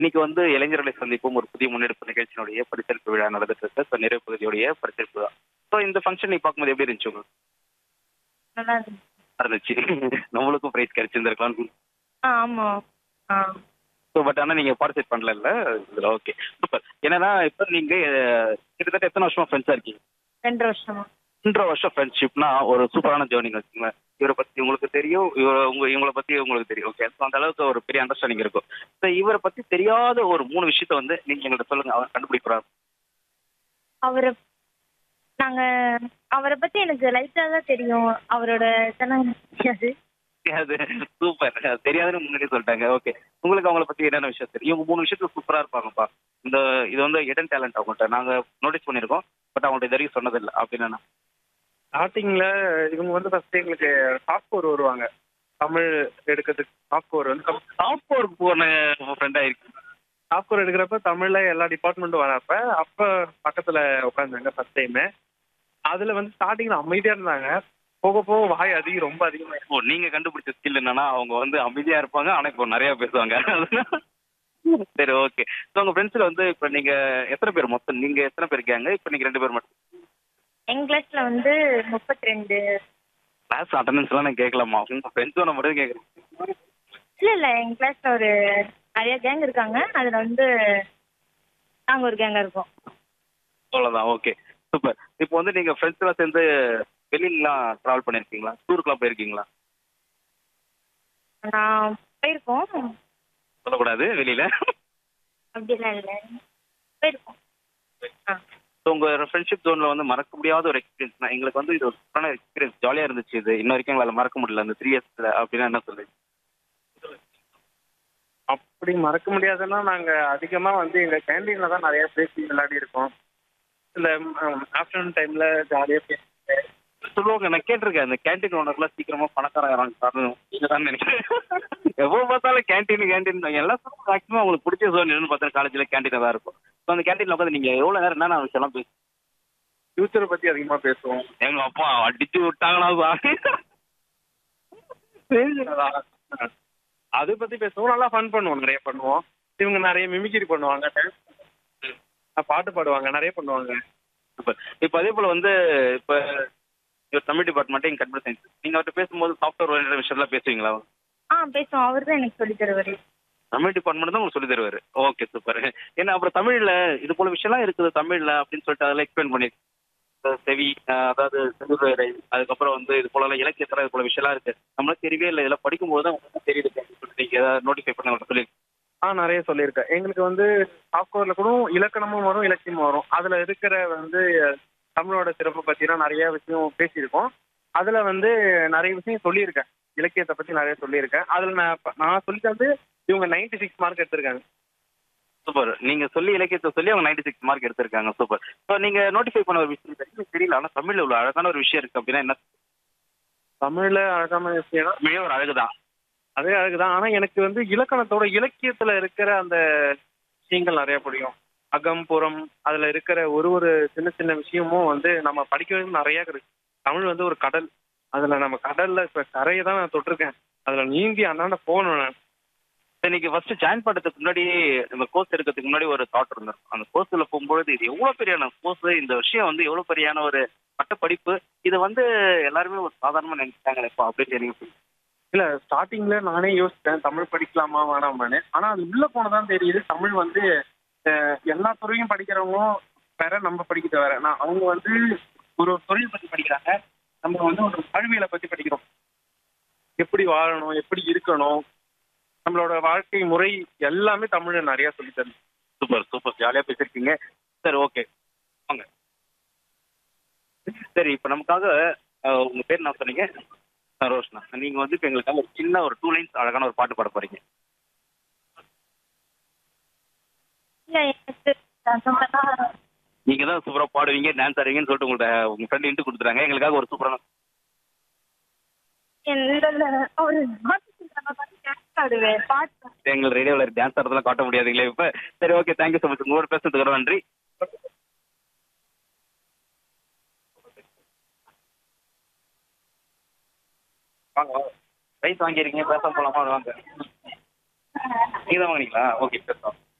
இன்னைக்கு வந்து இளைஞர்களை சந்திப்பும் ஒரு புதிய முன்னெடுப்பு நிகழ்ச்சியினுடைய பரிசளிப்பு விழா நடந்துட்டு இருக்கு ஸோ நிறைவு பகுதியுடைய பரிசளிப்பு விழா ஸோ இந்த ஃபங்க்ஷன் நீ பார்க்கும்போது எப்படி இருந்துச்சு உங்களுக்கு நல்லா இருந்துச்சு இருந்துச்சு நம்மளுக்கும் ப்ரைஸ் கிடைச்சிருந்திருக்கலாம் ஆ ஆமாம் ஆ ஸோ பட் ஆனால் நீங்கள் பார்ட்டிசிபேட் பண்ணல இதில் ஓகே சூப்பர் என்னன்னா இப்போ நீங்கள் கிட்டத்தட்ட எத்தனை வருஷமா ஃப்ரெண்ட்ஸாக இருக்கீங்க ரெண்டு வருஷமா ரெண்டரை வருஷம் ஃப்ரெண்ட்ஷிப்னா ஒரு சூப்பரான ஜேர்னிங் வச்சுக்கோங்களேன் இவரை பத்தி உங்களுக்கு தெரியும் இவர உங்க இவங்களை பத்தி உங்களுக்கு தெரியும் ஓகே ஸோ அந்த அளவுக்கு ஒரு பெரிய அண்டர்ஸ்டாண்டிங் இருக்கும் ஸோ இவரை பத்தி தெரியாத ஒரு மூணு விஷயத்த வந்து நீங்க எங்கள்கிட்ட சொல்லுங்க அவர் கண்டுபிடிக்கிறார் அவரை நாங்கள் அவரை பற்றி எனக்கு லைட்டாக தான் தெரியும் அவரோட இதெல்லாம் தெரியாது அது சூப்பர் தெரியாதுன்னு முன்னாடியே சொல்லிட்டாங்க ஓகே உங்களுக்கு அவங்கள பத்தி என்னென்ன விஷயம் தெரியும் இவங்க மூணு விஷயத்துல சூப்பரா இருப்பாங்கப்பா இந்த இது வந்து இடன் டேலண்ட் அவங்கள்ட்ட நாங்க நோட்டீஸ் பண்ணியிருக்கோம் பட் அவங்கள்ட்ட இது வரைக்கும் சொன்னதில்லை அப்படின்னு ஸ்டார்டிங்ல இவங்க வந்து ஃபர்ஸ்ட் எங்களுக்கு சாஃப்ட்வேர் வருவாங்க தமிழ் எடுக்கிறதுக்கு சாஃப்ட்வேர் வந்து சாஃப்ட்வேர் போன ஃப்ரெண்டா இருக்கு சாஃப்ட்வேர் எடுக்கிறப்ப தமிழ்ல எல்லா டிபார்ட்மெண்ட்டும் வரப்ப அப்ப பக்கத்துல உட்காந்தாங்க ஃபர்ஸ்ட் டைம் அதுல வந்து ஸ்டார்டிங்ல அமைதியா இருந்தாங்க போக போக வாய் அதிகம் ரொம்ப அதிகமா ஓ நீங்க கண்டுபிடிச்ச ஸ்கில் என்னன்னா அவங்க வந்து அமைதியா இருப்பாங்க ஆனா இப்போ நிறைய பேசுவாங்க சரி ஓகே ஸோ உங்க ஃப்ரெண்ட்ஸ்ல வந்து இப்போ நீங்க எத்தனை பேர் மொத்தம் நீங்க எத்தனை பேர் இருக்காங்க இப்போ நீங்க ரெண்டு பேர் மட்டும் எங்கள் கிளாஸில் வந்து முப்பத்தி ரெண்டு கிளாஸ் அட்டண்டன்ஸ்லாம் நான் கேட்கலாமா உங்க ஃப்ரெண்ட்ஸோட மட்டும் கேட்குறேன் இல்லை இல்லை எங்கள் கிளாஸில் ஒரு நிறைய கேங் இருக்காங்க அதில் வந்து நாங்கள் ஒரு கேங்காக இருக்கோம் அவ்வளோதான் ஓகே சூப்பர் இப்போ வந்து நீங்க ஃப்ரெண்ட்ஸ் எல்லாம் சேர்ந்து வெளியிலலாம் ட்ராவல் பண்ணியிருக்கீங்களா டூருக்குலாம் போயிருக்கீங்களா நான் போயிருக்கோம் சொல்லக்கூடாது வெளியில அப்படிலாம் இல்லை போயிருக்கோம் ஆ ஸோ உங்க ஃப்ரெண்ட்ஷிப் ஜோன்ல வந்து மறக்க முடியாத ஒரு எக்ஸ்பீரியன்ஸ் எங்களுக்கு வந்து இது ஒரு சூப்பரான எக்ஸ்பீரியன்ஸ் ஜாலியா இருந்துச்சு இது இன்ன வரைக்கும் எங்களால் மறக்க முடியல அந்த த்ரீ இயர்ஸ்ல அப்படின்னா என்ன சொல்லுங்க அப்படி மறக்க முடியாதுன்னா நாங்க அதிகமா வந்து எங்க கேண்டீன்ல தான் நிறைய பேசி விளையாடி இருக்கோம் இல்ல ஆஃப்டர்நூன் டைம்ல ஜாலியா பேசி சொல்லுவாங்க நான் கேட்டிருக்கேன் அந்த கேண்டீன் ஓனர்லாம் சீக்கிரமா பணக்காரங்க காரணம் நீங்க தான் நினைக்கிறேன் எப்போ பார்த்தாலும் கேண்டீன் கேண்டீன் எல்லா மேக்ஸிமம் உங்களுக்கு பிடிச்ச ஜோன் என்னன்னு பார்த்தா காலேஜ்ல கேண்டீன் தான் இருக்கும் ஸோ அந்த கேண்டீன்ல உட்காந்து நீங்க எவ்வளவு நேரம் என்னென்ன விஷயம்லாம் பேச ஃபியூச்சரை பத்தி அதிகமா பேசுவோம் எங்க அப்பா அடிச்சு விட்டாங்களா அதான். அதை பத்தி பேசுவோம் நல்லா ஃபன் பண்ணுவோம் நிறைய பண்ணுவோம் இவங்க நிறைய மிமிக்ரி பண்ணுவாங்க dance பண்ணுவாங்க. பாட்டு பாடுவாங்க நிறைய பண்ணுவாங்க சூப்பர் இப்போ அதே போல வந்து இப்போ இவர் தமிழ் டிபார்ட்மெண்ட் இங்கே கம்ப்யூட்டர் சயின்ஸ் நீங்க அவர்கிட்ட பேசும்போது சாஃப்ட்வேர் ஓரியன்ட் விஷயம்லாம் பேசுவீங்களா ஆ பேசுவோம் அவர் தான் எனக்கு சொல்லி தருவார் தமிழ் டிபார்ட்மெண்ட் தான் உங்களுக்கு சொல்லி தருவாரு ஓகே சூப்பர் ஏன்னா அப்புறம் தமிழ்ல இது போல விஷயம்லாம் இருக்குது தமிழ்ல அப்படின்னு சொல்லிட்டு அதெல்லாம் எக்ஸ்பிளைன் பண்ணி அஹ் செவி அஹ் அதாவது செவிவேரை அதுக்கப்புறம் வந்து இது போல இலக்கியத்துல இது போல விஷயம்லாம் இருக்கு நம்மளுக்கு தெரியவே இல்லை இதெல்லாம் படிக்கும்போது தான் உங்களுக்கு தெரியுது அப்படின்னு சொல்லிட்டு நீங்க ஏதாவது நோட்டிஃபை பண்ண உங்களுக்கு சொல்லி ஆ நிறைய சொல்லியிருக்கேன் எங்களுக்கு வந்து சாஃப்ட்வேர்ல கூட இலக்கணமும் வரும் இலக்கியமும் வரும் அதுல இருக்கிற வந்து தமிழோட சிறப்பை பத்திலாம் நிறைய விஷயம் பேசியிருக்கோம் அதுல வந்து நிறைய விஷயம் சொல்லியிருக்கேன் இலக்கியத்தை பத்தி நிறைய சொல்லியிருக்கேன் அதுல நான் இப்ப- நான் சொல்லி வந்து இவங்க 96 சிக்ஸ் மார்க் எடுத்திருக்காங்க சூப்பர் நீங்க சொல்லி இலக்கியத்தை சொல்லி அவங்க நைன்டி சிக்ஸ் மார்க் எடுத்திருக்காங்க சூப்பர் ஸோ நீங்க நோட்டிஃபை பண்ண ஒரு விஷயம் எனக்கு தெரியல ஆனா தமிழ்ல இவ்வளவு அழகான ஒரு விஷயம் இருக்கு அப்படின்னா என்ன தமிழ்ல அழகான விஷயம்னா தமிழே ஒரு அழகுதான் அதே அழகுதான் ஆனா எனக்கு வந்து இலக்கணத்தோட இலக்கியத்துல இருக்கிற அந்த விஷயங்கள் நிறைய பிடிக்கும் அகம் புறம் அதுல இருக்கிற ஒரு ஒரு சின்ன சின்ன விஷயமும் வந்து நம்ம படிக்க வேண்டியது நிறைய இருக்கு தமிழ் வந்து ஒரு கடல் அதுல நம்ம கடல்ல இப்ப கரையை தான் நான் தொட்டிருக்கேன் அதுல நீந்தி அண்ணாண்ட போகணும் நான் இன்னைக்கு ஃபர்ஸ்ட் ஜாயின் பண்ணுறதுக்கு முன்னாடி இந்த கோர்ஸ் எடுக்கிறதுக்கு முன்னாடி ஒரு தாட் இருந்திருக்கும் அந்த கோர்ஸ்ல போகும்பொழுது இது எவ்வளவு பெரியான கோர்ஸ் இந்த விஷயம் வந்து எவ்வளவு பெரியான ஒரு பட்டப்படிப்பு இது வந்து எல்லாருமே ஒரு சாதாரணமா நினைச்சிட்டாங்க இப்போ அப்படின்னு எனக்கு இல்ல ஸ்டார்டிங்ல நானே யோசிச்சேன் தமிழ் படிக்கலாமா வேணாமான்னு ஆனா அது உள்ள போனதான் தெரியுது தமிழ் வந்து அஹ், எல்லா துறையும் படிக்கிறவங்களும் வேற நம்ம படிக்கிறது வேற நான் அவங்க வந்து ஒரு தொழில் பத்தி படிக்கிறாங்க நம்ம வந்து ஒரு வாழ்வியலை பத்தி படிக்கிறோம் எப்படி வாழணும் எப்படி இருக்கணும் நம்மளோட வாழ்க்கை முறை எல்லாமே தமிழ்ல நிறைய சொல்லி தருது சூப்பர் சூப்பர் ஜாலியாக பேசியிருக்கீங்க சரி ஓகே வாங்க சரி இப்போ நமக்காக அஹ், உங்க பேர் என்ன சொன்னீங்க ரோஷ்னா நீங்க வந்து இப்போ எங்களுக்காக ஒரு சின்ன ஒரு டூ லைன்ஸ் அழகான ஒரு பாட்டு பாட போறீங்க இல்லை எனக்கு நான் சொன்னேன்னா நீங்க தான் சூப்பரா பாடுவீங்க டான்ஸ் ஆடுவீங்கன்னு சொல்லிட்டு உங்கள்ட்ட உங்க ஃப்ரெண்ட் இன்ட்டு கொடுத்துறாங்க எங்களுக்காக ஒரு சூப்பரான இல்லை ஒரு பாட்டு டான்ஸ் ஆடுவேன் பாட்டு எங்கள் ரேடியோவில் டான்ஸ் ஆடுறதெல்லாம் காட்ட முடியாதுங்களே இப்போ சரி ஓகே தேங்க்யூ ஸோ மச் உங்களோட பேசுறதுக்கு ரொம்ப நன்றி வாங்க வாங்க ரைஸ் வாங்கியிருக்கீங்க பேச போலாமா வாங்க நீங்க தான் வாங்கினீங்களா ஓகே பேசலாம்